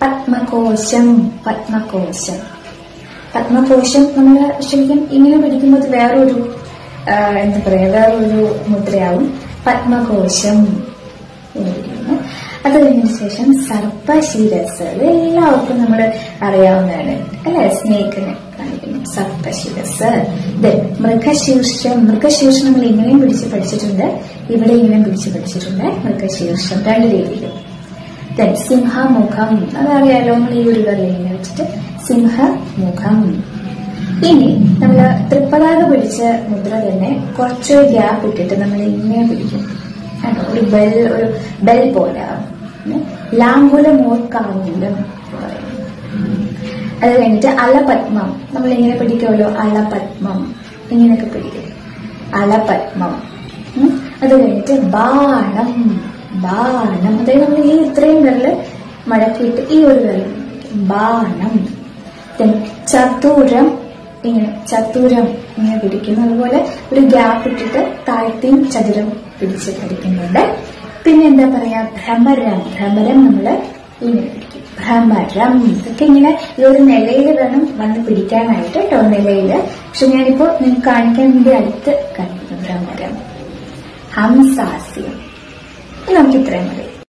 പത്മകോശം പത്മകോശം പത്മകോശം നമ്മൾ ശരിക്കും ഇങ്ങനെ പിടിക്കുമ്പോൾ അത് വേറൊരു ആ, എന്താ പറയാ വേറൊരു മുദ്രയാവും പത്മകോശം എന്ന് പിടിക്കുന്നു അത് കഴിഞ്ഞതിന് ശേഷം സർപ്പശിരസ് അത് എല്ലാവർക്കും നമ്മൾ അറിയാവുന്നതാണ് അല്ലെ സ്നേക്കിനെ കാണിക്കുന്നു സർപ്പശിരസ് Then മൃഗശീർഷം മൃഗശീർഷം നമ്മൾ ഇങ്ങനെയും പിടിച്ച് പഠിച്ചിട്ടുണ്ട് ഇവിടെ ഇങ്ങനെയും പിടിച്ച് പഠിച്ചിട്ടുണ്ട് മൃഗശീർഷം രണ്ട് രീതിയിലും Then സിംഹമുഖം അതറിയാലോ നമ്മൾ ഈ ഒരു കറി ഇങ്ങനെ വെച്ചിട്ട് സിംഹമുഖം ഇനി നമ്മൾ തൃപ്പതാക പിടിച്ച മുദ്ര തന്നെ കുറച്ച് ഗ്യാപ്പ് ഇട്ടിട്ട് നമ്മൾ ഇങ്ങനെ പിടിക്കും കണ്ടോ? ഒരു ബെൽ ഒരു ബെൽ പോലെ ഉം. ലാങ്കുലം ഓർ കാങ്കുലം എന്ന് പറയുന്നു. അത് കഴിഞ്ഞിട്ട് അലപത്മം നമ്മൾ ഇങ്ങനെ പിടിക്കുമല്ലോ അലപത്മം ഇങ്ങനെയൊക്കെ പിടിക്കും അലപത്മം ഉം. അത് കഴിഞ്ഞിട്ട് ബാണം ബാണം അതായത് നമ്മൾ ഈ ഇത്രയും വിരല് മടക്കിയിട്ട് ഈ ഒരു വിരൽ പിടിക്കും. ബാണം Then ചതുരം ഇങ്ങനെ ചതുരം ഇങ്ങനെ പിടിക്കുന്നു അതുപോലെ ഒരു ഗ്യാപ്പ് ഇട്ടിട്ട് താഴ്ത്തിയും ചതുരം പിടിച്ച് പഠിക്കുന്നുണ്ട് പിന്നെ എന്താ പറയാ ഭ്രമരം ഭ്രമരം നമ്മള് ഇങ്ങനെ പിടിക്കും ഭ്രമരം ഇതൊക്കെ ഇങ്ങനെ ഈ ഒരു നിലയിൽ വേണം വന്ന് പിടിക്കാനായിട്ട് കേട്ടോ നിലയില് പക്ഷെ ഞാനിപ്പോ നിങ്ങൾക്ക് കാണിക്കാൻ വേണ്ടി അടുത്ത് കാണിക്കുന്നു ഭ്രമരം ഹംസാസ്യം ഇനി നമുക്ക് ഇത്രയും മതി